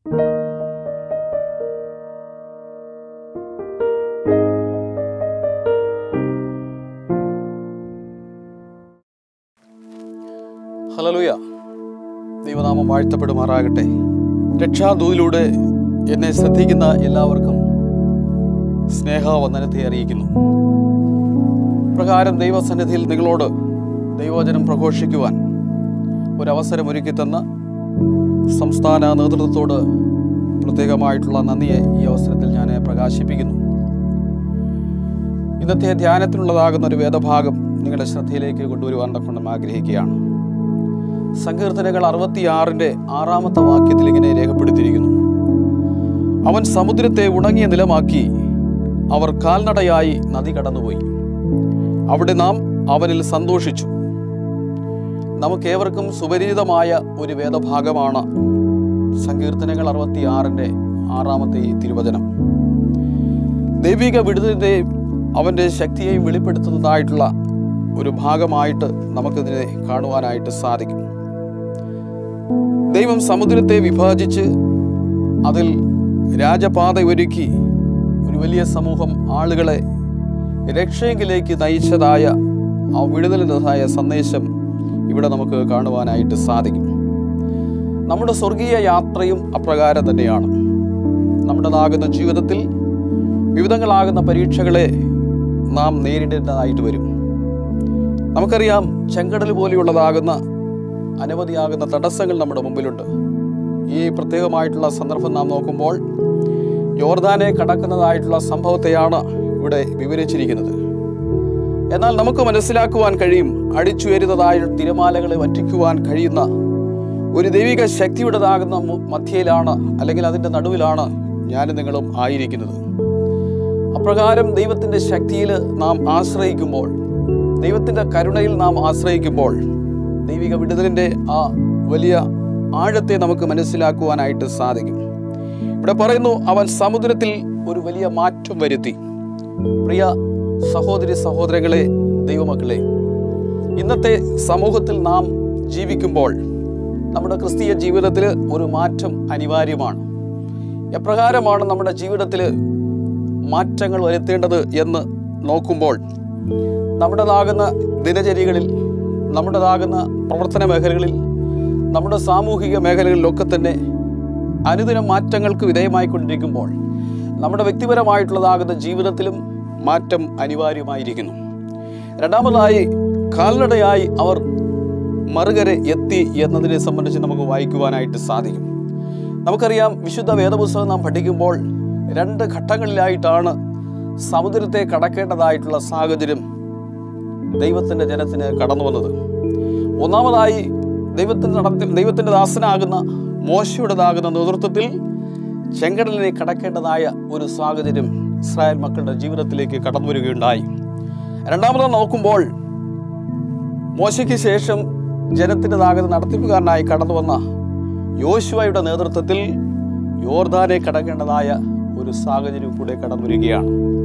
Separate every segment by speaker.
Speaker 1: ഹലലുയ ദൈവനാമം വാഴ്ത്തപ്പെടുമാറാകട്ടെ രക്ഷാദൂതിലൂടെ എന്നെ ശ്രദ്ധിക്കുന്ന എല്ലാവർക്കും സ്നേഹവന്ദനത്തെ അറിയിക്കുന്നു പ്രകാരം ദൈവസന്നിധിയിൽ നിങ്ങളോട് ദൈവവചനം പ്രഘോഷിക്കുവാൻ ഒരവസരം ഒരുക്കി തന്ന സംസ്ഥാന നേതൃത്വത്തോട് പ്രത്യേകമായിട്ടുള്ള നന്ദിയെ ഈ അവസരത്തിൽ ഞാൻ പ്രകാശിപ്പിക്കുന്നു ഇന്നത്തെ ധ്യാനത്തിനുള്ളതാകുന്ന ഒരു വേദഭാഗം നിങ്ങളുടെ ശ്രദ്ധയിലേക്ക് കൊണ്ടുവരുവാൻ കൊണ്ട് ആഗ്രഹിക്കുകയാണ് സങ്കീർത്തനങ്ങൾ അറുപത്തിയാറിൻ്റെ ആറാമത്തെ വാക്യത്തിൽ ഇങ്ങനെ രേഖപ്പെടുത്തിയിരിക്കുന്നു അവൻ സമുദ്രത്തെ ഉണങ്ങിയ നിലമാക്കി അവർ കാൽനടയായി നദി കടന്നുപോയി അവിടെ നാം അവനിൽ സന്തോഷിച്ചു നമുക്കേവർക്കും സുപരിചിതമായ ഒരു വേദഭാഗമാണ് സങ്കീർത്തനങ്ങൾ അറുപത്തിയാറിൻ്റെ ആറാമത്തെ ഈ തിരുവചനം ദൈവിക വിടുതലിൻ്റെയും അവൻ്റെ ശക്തിയെയും വെളിപ്പെടുത്തുന്നതായിട്ടുള്ള ഒരു ഭാഗമായിട്ട് നമുക്കിതിനെ കാണുവാനായിട്ട് സാധിക്കും ദൈവം സമുദ്രത്തെ വിഭാജിച്ച് അതിൽ രാജപാത ഒരുക്കി ഒരു വലിയ സമൂഹം ആളുകളെ രക്ഷയെങ്കിലേക്ക് നയിച്ചതായ ആ വിടുതലിൻ്റെതായ സന്ദേശം ഇവിടെ നമുക്ക് കാണുവാനായിട്ട് സാധിക്കും നമ്മുടെ സ്വർഗീയ യാത്രയും അപ്രകാരം തന്നെയാണ് നമ്മുടേതാകുന്ന ജീവിതത്തിൽ വിവിധങ്ങളാകുന്ന പരീക്ഷകളെ നാം നേരിടേണ്ടതായിട്ട് വരും നമുക്കറിയാം ചെങ്കടൽ പോലെയുള്ളതാകുന്ന അനവധിയാകുന്ന തടസ്സങ്ങൾ നമ്മുടെ മുമ്പിലുണ്ട് ഈ പ്രത്യേകമായിട്ടുള്ള സന്ദർഭം നാം നോക്കുമ്പോൾ യോർദാനെ കടക്കുന്നതായിട്ടുള്ള സംഭവത്തെയാണ് ഇവിടെ വിവരിച്ചിരിക്കുന്നത് എന്നാൽ നമുക്ക് മനസ്സിലാക്കുവാൻ കഴിയും അടിച്ചുയരുന്നതായ തിരമാലകളെ വറ്റിക്കുവാൻ കഴിയുന്ന ഒരു ദൈവിക ശക്തിയുടേതാകുന്ന മു- മധ്യയിലാണ് അല്ലെങ്കിൽ അതിൻ്റെ നടുവിലാണ് ഞാനും നിങ്ങളും ആയിരിക്കുന്നത് അപ്രകാരം ദൈവത്തിൻ്റെ ശക്തിയിൽ നാം ആശ്രയിക്കുമ്പോൾ ദൈവത്തിൻ്റെ കരുണയിൽ നാം ആശ്രയിക്കുമ്പോൾ ദൈവിക വിടുതലിൻ്റെ ആ വലിയ ആഴത്തെ നമുക്ക് മനസ്സിലാക്കുവാനായിട്ട് സാധിക്കും ഇവിടെ പറയുന്നു അവൻ സമുദ്രത്തിൽ ഒരു വലിയ മാറ്റം വരുത്തി പ്രിയ സഹോദരി സഹോദരങ്ങളെ ദൈവമക്കളെ ഇന്നത്തെ സമൂഹത്തിൽ നാം ജീവിക്കുമ്പോൾ നമ്മുടെ ക്രിസ്തീയ ജീവിതത്തിൽ ഒരു മാറ്റം അനിവാര്യമാണ് എപ്രകാരമാണ് നമ്മുടെ ജീവിതത്തിൽ മാറ്റങ്ങൾ വരുത്തേണ്ടത് എന്ന് നോക്കുമ്പോൾ നമ്മുടേതാകുന്ന ദിനചര്യകളിൽ നമ്മുടേതാകുന്ന പ്രവർത്തന മേഖലകളിൽ നമ്മുടെ സാമൂഹിക മേഖലകളിലൊക്കെ തന്നെ അനുദിന മാറ്റങ്ങൾക്ക് വിധേയമായിക്കൊണ്ടിരിക്കുമ്പോൾ നമ്മുടെ വ്യക്തിപരമായിട്ടുള്ളതാകുന്ന ജീവിതത്തിലും മാറ്റം അനിവാര്യമായിരിക്കുന്നു രണ്ടാമതായി കാൽനടയായി അവർ മറുകരെ എത്തി എന്നതിനെ സംബന്ധിച്ച് നമുക്ക് വായിക്കുവാനായിട്ട് സാധിക്കും നമുക്കറിയാം വിശുദ്ധ വേദപുസ്തകം നാം പഠിക്കുമ്പോൾ രണ്ട് ഘട്ടങ്ങളിലായിട്ടാണ് സമുദ്രത്തെ കടക്കേണ്ടതായിട്ടുള്ള സാഹചര്യം ദൈവത്തിൻ്റെ ജനത്തിന് കടന്നു വന്നത് ഒന്നാമതായി ദൈവത്തിൻ്റെ നടത്തി ദൈവത്തിൻ്റെ ദാസനാകുന്ന മോശയുടേതാകുന്ന നേതൃത്വത്തിൽ ചെങ്കടലിനെ കടക്കേണ്ടതായ ഒരു സാഹചര്യം ഇസ്രായേൽ മക്കളുടെ ജീവിതത്തിലേക്ക് കടന്നു വരികയുണ്ടായി രണ്ടാമത് നോക്കുമ്പോൾ മോശയ്ക്ക് ശേഷം ജനത്തിൻ്റെതാകുന്ന നടത്തിപ്പുകാരനായി കടന്നു വന്ന യോശുവയുടെ നേതൃത്വത്തിൽ യോർദാനെ കടക്കേണ്ടതായ ഒരു സാഹചര്യം കൂടെ കടന്നു വരികയാണ്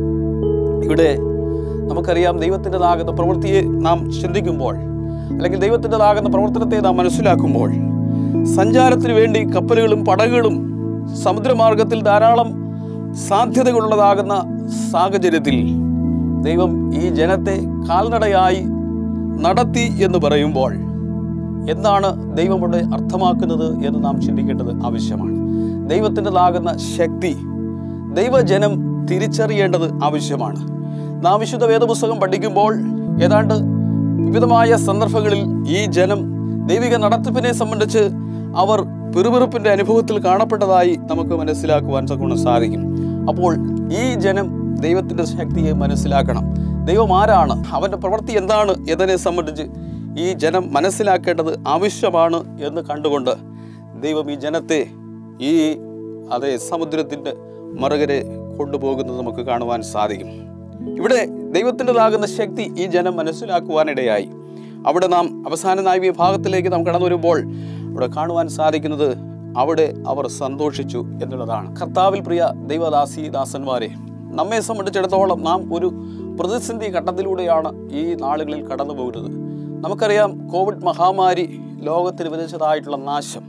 Speaker 1: ഇവിടെ നമുക്കറിയാം ദൈവത്തിൻ്റെതാകുന്ന പ്രവൃത്തിയെ നാം ചിന്തിക്കുമ്പോൾ അല്ലെങ്കിൽ ദൈവത്തിൻ്റെതാകുന്ന പ്രവർത്തനത്തെ നാം മനസ്സിലാക്കുമ്പോൾ സഞ്ചാരത്തിന് വേണ്ടി കപ്പലുകളും പടകുകളും സമുദ്രമാർഗത്തിൽ ധാരാളം സാധ്യതകളുള്ളതാകുന്ന സാഹചര്യത്തിൽ ദൈവം ഈ ജനത്തെ കാൽനടയായി നടത്തി എന്ന് പറയുമ്പോൾ എന്താണ് ദൈവം ഇവിടെ അർത്ഥമാക്കുന്നത് എന്ന് നാം ചിന്തിക്കേണ്ടത് ആവശ്യമാണ് ദൈവത്തിൻ്റെതാകുന്ന ശക്തി ദൈവജനം തിരിച്ചറിയേണ്ടത് ആവശ്യമാണ് നാം വിശുദ്ധ വേദപുസ്തകം പഠിക്കുമ്പോൾ ഏതാണ്ട് വിവിധമായ സന്ദർഭങ്ങളിൽ ഈ ജനം ദൈവിക നടത്തിപ്പിനെ സംബന്ധിച്ച് അവർ പിറുപിറുപ്പിന്റെ അനുഭവത്തിൽ കാണപ്പെട്ടതായി നമുക്ക് മനസ്സിലാക്കുവാൻ തക്കൊണ്ട് സാധിക്കും അപ്പോൾ ഈ ജനം ദൈവത്തിന്റെ ശക്തിയെ മനസ്സിലാക്കണം ദൈവം ആരാണ് അവന്റെ പ്രവൃത്തി എന്താണ് എന്നതിനെ സംബന്ധിച്ച് ഈ ജനം മനസ്സിലാക്കേണ്ടത് ആവശ്യമാണ് എന്ന് കണ്ടുകൊണ്ട് ദൈവം ഈ ജനത്തെ ഈ അതേ സമുദ്രത്തിൻ്റെ മറുകരെ കൊണ്ടുപോകുന്നത് നമുക്ക് കാണുവാൻ സാധിക്കും ഇവിടെ ദൈവത്തിൻ്റെതാകുന്ന ശക്തി ഈ ജനം മനസ്സിലാക്കുവാനിടയായി അവിടെ നാം അവസാന നായ വിഭാഗത്തിലേക്ക് നാം കടന്നു വരുമ്പോൾ അവിടെ കാണുവാൻ സാധിക്കുന്നത് അവിടെ അവർ സന്തോഷിച്ചു എന്നുള്ളതാണ് കർത്താവിൽ പ്രിയ ദൈവദാസി ദാസന്മാരെ നമ്മെ സംബന്ധിച്ചിടത്തോളം നാം ഒരു പ്രതിസന്ധി ഘട്ടത്തിലൂടെയാണ് ഈ നാളുകളിൽ കടന്നു പോകുന്നത് നമുക്കറിയാം കോവിഡ് മഹാമാരി ലോകത്തിന് വിധിച്ചതായിട്ടുള്ള നാശം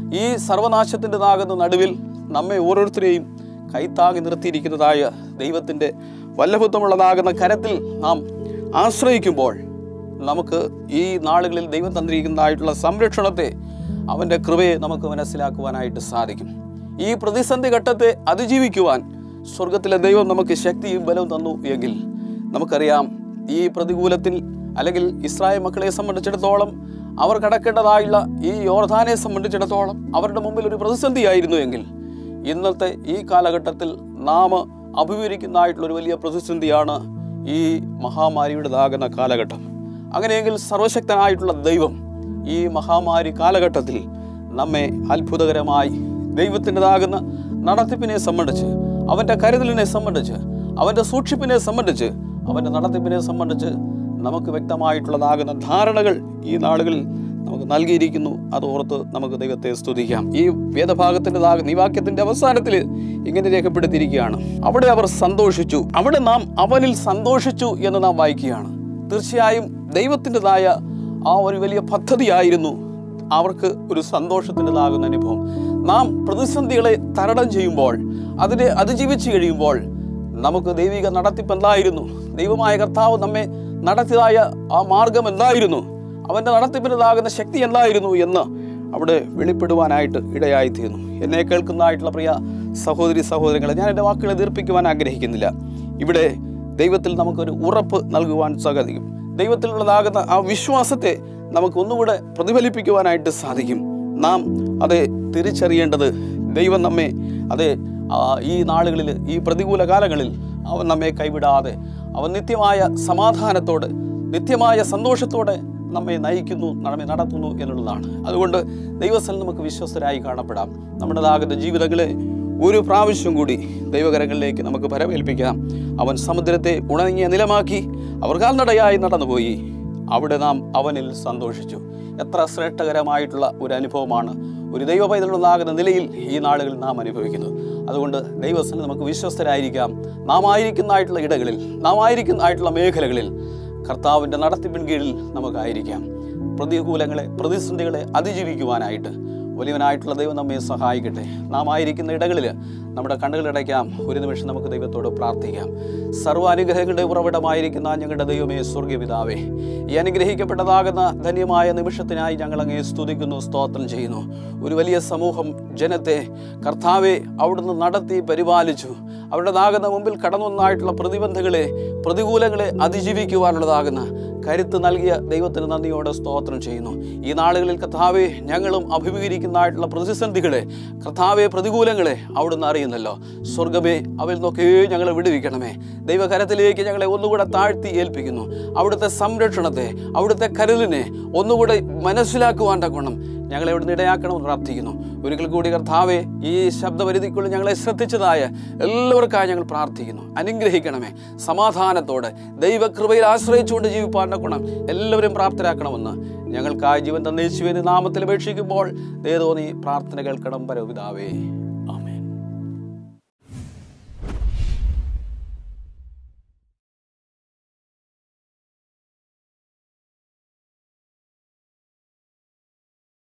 Speaker 1: ഈ സർവനാശത്തിൻ്റെതാകുന്ന നടുവിൽ നമ്മെ ഓരോരുത്തരെയും കൈത്താങ്ങി നിർത്തിയിരിക്കുന്നതായ ദൈവത്തിൻ്റെ വല്ലഭത്വമുള്ളതാകുന്ന കരത്തിൽ നാം ആശ്രയിക്കുമ്പോൾ നമുക്ക് ഈ നാളുകളിൽ ദൈവം തന്നിരിക്കുന്നതായിട്ടുള്ള സംരക്ഷണത്തെ അവൻ്റെ കൃപയെ നമുക്ക് മനസ്സിലാക്കുവാനായിട്ട് സാധിക്കും ഈ പ്രതിസന്ധി ഘട്ടത്തെ അതിജീവിക്കുവാൻ സ്വർഗത്തിലെ ദൈവം നമുക്ക് ശക്തിയും ബലവും തന്നു എങ്കിൽ നമുക്കറിയാം ഈ പ്രതികൂലത്തിൽ അല്ലെങ്കിൽ ഇസ്രായേൽ മക്കളെ സംബന്ധിച്ചിടത്തോളം അവർ കടക്കേണ്ടതായുള്ള ഈ യോർധാനെ സംബന്ധിച്ചിടത്തോളം അവരുടെ മുമ്പിൽ ഒരു പ്രതിസന്ധിയായിരുന്നു എങ്കിൽ ഇന്നത്തെ ഈ കാലഘട്ടത്തിൽ നാം അഭിമുഖീകരിക്കുന്നതായിട്ടുള്ള ഒരു വലിയ പ്രതിസന്ധിയാണ് ഈ മഹാമാരിയുടേതാകുന്ന കാലഘട്ടം അങ്ങനെയെങ്കിൽ സർവശക്തനായിട്ടുള്ള ദൈവം ഈ മഹാമാരി കാലഘട്ടത്തിൽ നമ്മെ അത്ഭുതകരമായി ദൈവത്തിൻ്റെതാകുന്ന നടത്തിപ്പിനെ സംബന്ധിച്ച് അവൻ്റെ കരുതലിനെ സംബന്ധിച്ച് അവൻ്റെ സൂക്ഷിപ്പിനെ സംബന്ധിച്ച് അവൻ്റെ നടത്തിപ്പിനെ സംബന്ധിച്ച് നമുക്ക് വ്യക്തമായിട്ടുള്ളതാകുന്ന ധാരണകൾ ഈ നാളുകളിൽ നമുക്ക് നൽകിയിരിക്കുന്നു അത് ഓർത്ത് നമുക്ക് ദൈവത്തെ സ്തുതിക്കാം ഈ വേദഭാഗത്തിൻ്റെതാകുന്ന ഈ വാക്യത്തിൻ്റെ അവസാനത്തിൽ ഇങ്ങനെ രേഖപ്പെടുത്തിയിരിക്കുകയാണ് അവിടെ അവർ സന്തോഷിച്ചു അവിടെ നാം അവനിൽ സന്തോഷിച്ചു എന്ന് നാം വായിക്കുകയാണ് തീർച്ചയായും ദൈവത്തിൻ്റെതായ ആ ഒരു വലിയ പദ്ധതിയായിരുന്നു അവർക്ക് ഒരു സന്തോഷത്തിൻ്റെതാകുന്ന അനുഭവം നാം പ്രതിസന്ധികളെ തരണം ചെയ്യുമ്പോൾ അതിനെ അതിജീവിച്ച് കഴിയുമ്പോൾ നമുക്ക് ദൈവിക നടത്തിപ്പ് എന്തായിരുന്നു ദൈവമായ കർത്താവ് നമ്മെ നടത്തിയതായ ആ മാർഗം എന്തായിരുന്നു അവൻ്റെ നടത്തിപ്പിൻ്റെതാകുന്ന ശക്തി എന്തായിരുന്നു എന്ന് അവിടെ വെളിപ്പെടുവാനായിട്ട് ഇടയായിത്തീർന്നു എന്നെ കേൾക്കുന്നതായിട്ടുള്ള പ്രിയ സഹോദരി സഹോദരങ്ങളെ ഞാൻ എൻ്റെ വാക്കുകളെ ദീർപ്പിക്കുവാൻ ആഗ്രഹിക്കുന്നില്ല ഇവിടെ ദൈവത്തിൽ നമുക്കൊരു ഉറപ്പ് നൽകുവാൻ സാധിക്കും ദൈവത്തിലുള്ളതാകുന്ന ആ വിശ്വാസത്തെ നമുക്ക് ഒന്നുകൂടെ പ്രതിഫലിപ്പിക്കുവാനായിട്ട് സാധിക്കും നാം അത് തിരിച്ചറിയേണ്ടത് ദൈവം നമ്മെ അത് ആ, ഈ നാളുകളിൽ ഈ പ്രതികൂല കാലങ്ങളിൽ അവൻ നമ്മെ കൈവിടാതെ അവൻ നിത്യമായ സമാധാനത്തോടെ നിത്യമായ സന്തോഷത്തോടെ നമ്മെ നയിക്കുന്നു നമ്മെ നടത്തുന്നു എന്നുള്ളതാണ് അതുകൊണ്ട് ദൈവസ്ഥലം നമുക്ക് വിശ്വസ്തരായി കാണപ്പെടാം നമ്മുടേതാകുന്ന ജീവിതങ്ങളെ ഒരു പ്രാവശ്യം കൂടി ദൈവകരങ്ങളിലേക്ക് നമുക്ക് പരമേൽപ്പിക്കാം അവൻ സമുദ്രത്തെ ഉണങ്ങിയ നിലമാക്കി അവർ കാൽനടയായി നടന്നുപോയി അവിടെ നാം അവനിൽ സന്തോഷിച്ചു എത്ര ശ്രേഷ്ഠകരമായിട്ടുള്ള ഒരു അനുഭവമാണ് ഒരു ദൈവ പൈതലുണ്ടാകുന്ന നിലയിൽ ഈ നാളുകളിൽ നാം അനുഭവിക്കുന്നത് അതുകൊണ്ട് ദൈവസ്ഥലം നമുക്ക് വിശ്വസ്തരായിരിക്കാം നാം ആയിരിക്കുന്നതായിട്ടുള്ള ഇടങ്ങളിൽ നാം ആയിരിക്കുന്നതായിട്ടുള്ള മേഖലകളിൽ കർത്താവിൻ്റെ നടത്തിപ്പിൻ കീഴിൽ നമുക്കായിരിക്കാം പ്രതികൂലങ്ങളെ പ്രതിസന്ധികളെ അതിജീവിക്കുവാനായിട്ട് വലിയവനായിട്ടുള്ള ദൈവം നമ്മെ സഹായിക്കട്ടെ നാം ആയിരിക്കുന്ന ഇടങ്ങളിൽ നമ്മുടെ കണ്ണുകളടയ്ക്കാം ഒരു നിമിഷം നമുക്ക് ദൈവത്തോട് പ്രാർത്ഥിക്കാം സർവ്വ അനുഗ്രഹങ്ങളുടെ ഉറവിടമായിരിക്കുന്ന ഞങ്ങളുടെ ദൈവമേ സ്വർഗീയ പിതാവേ ഈ അനുഗ്രഹിക്കപ്പെട്ടതാകുന്ന ധന്യമായ നിമിഷത്തിനായി ഞങ്ങൾ അങ്ങേ സ്തുതിക്കുന്നു സ്തോത്രം ചെയ്യുന്നു ഒരു വലിയ സമൂഹം ജനത്തെ കർത്താവെ അവിടുന്ന് നടത്തി പരിപാലിച്ചു അവരുടേതാകുന്ന മുമ്പിൽ കടന്നു വന്നതായിട്ടുള്ള പ്രതിബന്ധങ്ങളെ പ്രതികൂലങ്ങളെ അതിജീവിക്കുവാനുള്ളതാകുന്ന കരുത്ത് നൽകിയ ദൈവത്തിന് നന്ദിയോടെ സ്തോത്രം ചെയ്യുന്നു ഈ നാളുകളിൽ കർത്താവെ ഞങ്ങളും അഭിമുഖീകരിക്കുന്നതായിട്ടുള്ള പ്രതിസന്ധികളെ കർത്താവെ പ്രതികൂലങ്ങളെ അവിടുന്ന് അറിയുന്നല്ലോ സ്വർഗമേ അവയിൽ നിന്നൊക്കെ ഞങ്ങളെ വിടുവിക്കണമേ ദൈവകരത്തിലേക്ക് ഞങ്ങളെ ഒന്നുകൂടെ താഴ്ത്തി ഏൽപ്പിക്കുന്നു അവിടുത്തെ സംരക്ഷണത്തെ അവിടുത്തെ കരുതലിനെ ഒന്നുകൂടെ മനസ്സിലാക്കുവാൻ തക്കണം ഞങ്ങളെ ഇവിടുന്ന് ഇടയാക്കണമെന്ന് പ്രാർത്ഥിക്കുന്നു ഒരിക്കൽ കൂടി കർത്താവെ ഈ ശബ്ദപരിധിക്കുള്ളിൽ ഞങ്ങളെ ശ്രദ്ധിച്ചതായ എല്ലാവർക്കായി ഞങ്ങൾ പ്രാർത്ഥിക്കുന്നു അനുഗ്രഹിക്കണമേ സമാധാനത്തോടെ ദൈവകൃപയിൽ ആശ്രയിച്ചുകൊണ്ട് ജീവിപ്പാൻ ഗുണം എല്ലാവരും പ്രാപ്തരാക്കണമെന്ന് ഞങ്ങൾക്കായി ജീവൻ തന്നേശുവിന് നാമത്തിൽ അപേക്ഷിക്കുമ്പോൾ ഏതോ നീ പ്രാർത്ഥന കേൾക്കണം പരവിതാവേ